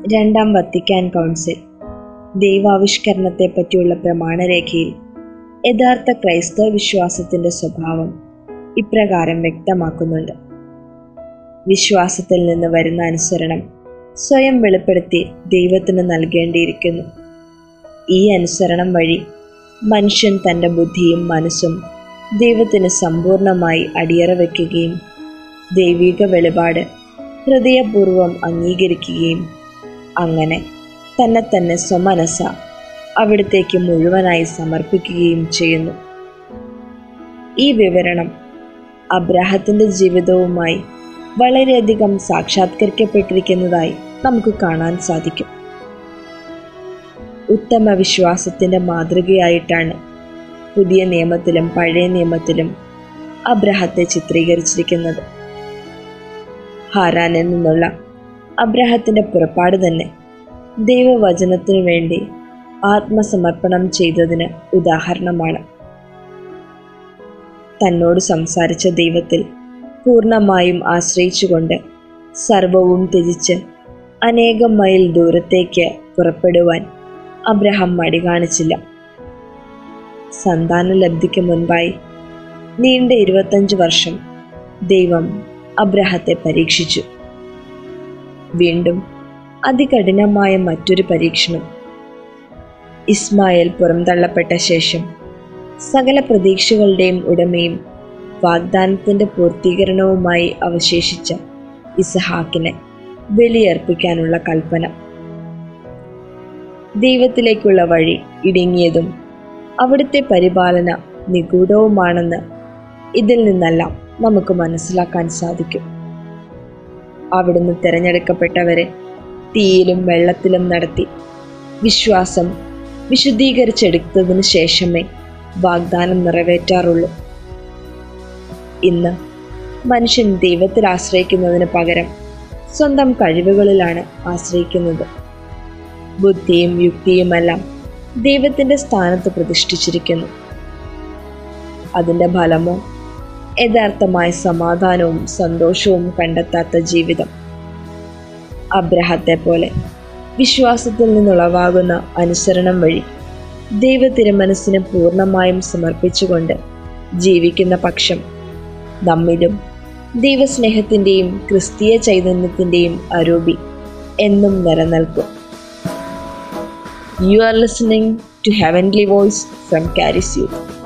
രണ്ടാം Vatican council ദൈവാവിഷ്കരണത്തെ പറ്റിയുള്ള പ്രമാണരേഖയിൽ യഥാർത്ഥ ക്രൈസ്തവ വിശ്വാസത്തിന്റെ സ്വഭാവം ഇപ്രകാരം വ്യക്തമാക്കുന്നുണ്ട് വിശ്വാസത്തിൽ നിന്ന് വരുന്ന അനുസരണം സ്വയം വെളിപ്പെടുത്തി ദൈവത്തിന് നൽകേണ്ടിയിരിക്കുന്നു ഈ അനുസരണം വഴി മനുഷ്യൻ തൻ്റെ ബുദ്ധിയും മനസ്സും ദൈവത്തിന് സമ്പൂർണമായി അടിയറ വയ്ക്കുകയും ദൈവിക വെളിപാട് ഹൃദയപൂർവം അംഗീകരിക്കുകയും അങ്ങനെ തന്നെ തന്നെ സ്വമനസ അവിടത്തേക്ക് മുഴുവനായി സമർപ്പിക്കുകയും ചെയ്യുന്നു ഈ വിവരണം അബ്രാഹത്തിന്റെ ജീവിതവുമായി വളരെയധികം സാക്ഷാത്കരിക്കപ്പെട്ടിരിക്കുന്നതായി നമുക്ക് കാണാൻ സാധിക്കും ഉത്തമ വിശ്വാസത്തിന്റെ മാതൃകയായിട്ടാണ് പുതിയ നിയമത്തിലും പഴയ നിയമത്തിലും അബ്രഹത്തെ ചിത്രീകരിച്ചിരിക്കുന്നത് ഹാരാനിൽ നിന്നുള്ള അബ്രഹത്തിന്റെ പുറപ്പാട് തന്നെ ദൈവവചനത്തിനു വേണ്ടി ആത്മസമർപ്പണം ചെയ്തതിന് ഉദാഹരണമാണ് തന്നോട് സംസാരിച്ച ദൈവത്തിൽ പൂർണ്ണമായും ആശ്രയിച്ചുകൊണ്ട് സർവവും ത്യജിച്ച് അനേകം മൈൽ ദൂരത്തേക്ക് പുറപ്പെടുവാൻ അബ്രഹാം മടി കാണിച്ചില്ല സന്താന ലബ്ധിക്ക് മുൻപായി നീണ്ട ഇരുപത്തഞ്ച് വർഷം ദൈവം അബ്രഹത്തെ പരീക്ഷിച്ചു വീണ്ടും അതികഠിനമായ മറ്റൊരു പരീക്ഷണം ഇസ്മായേൽ പുറംതള്ളപ്പെട്ട ശേഷം സകല പ്രതീക്ഷകളുടെയും ഉടമയും വാഗ്ദാനത്തിന്റെ പൂർത്തീകരണവുമായി അവശേഷിച്ച ഇസഹാക്കിനെ ബലിയർപ്പിക്കാനുള്ള കൽപ്പന ദൈവത്തിലേക്കുള്ള വഴി ഇടുങ്ങിയതും അവിടുത്തെ പരിപാലന നിഗൂഢവുമാണെന്ന് ഇതിൽ നിന്നെല്ലാം നമുക്ക് മനസ്സിലാക്കാൻ സാധിക്കും അവിടുന്ന് തിരഞ്ഞെടുക്കപ്പെട്ടവരെ തീയിലും വെള്ളത്തിലും നടത്തി വിശ്വാസം വിശുദ്ധീകരിച്ചെടുത്തതിന് ശേഷമേ വാഗ്ദാനം നിറവേറ്റാറുള്ളൂ ഇന്ന് മനുഷ്യൻ ദൈവത്തിൽ ആശ്രയിക്കുന്നതിന് പകരം സ്വന്തം കഴിവുകളിലാണ് ആശ്രയിക്കുന്നത് ബുദ്ധിയും യുക്തിയുമെല്ലാം ദൈവത്തിന്റെ സ്ഥാനത്ത് പ്രതിഷ്ഠിച്ചിരിക്കുന്നു അതിന്റെ ഫലമോ യഥാർത്ഥമായ സമാധാനവും സന്തോഷവും കണ്ടെത്താത്ത ജീവിതം അബ്രഹത്തെ പോലെ വിശ്വാസത്തിൽ നിന്നുളവാകുന്ന അനുസരണം വഴി ദൈവ തിരുമനസ്സിനെ പൂർണ്ണമായും സമർപ്പിച്ചുകൊണ്ട് ജീവിക്കുന്ന പക്ഷം നമ്മിലും ദൈവസ്നേഹത്തിൻ്റെയും ക്രിസ്തീയ ചൈതന്യത്തിൻ്റെയും അരൂപി എന്നും നിലനിൽക്കും you are listening to heavenly voice from Charis youth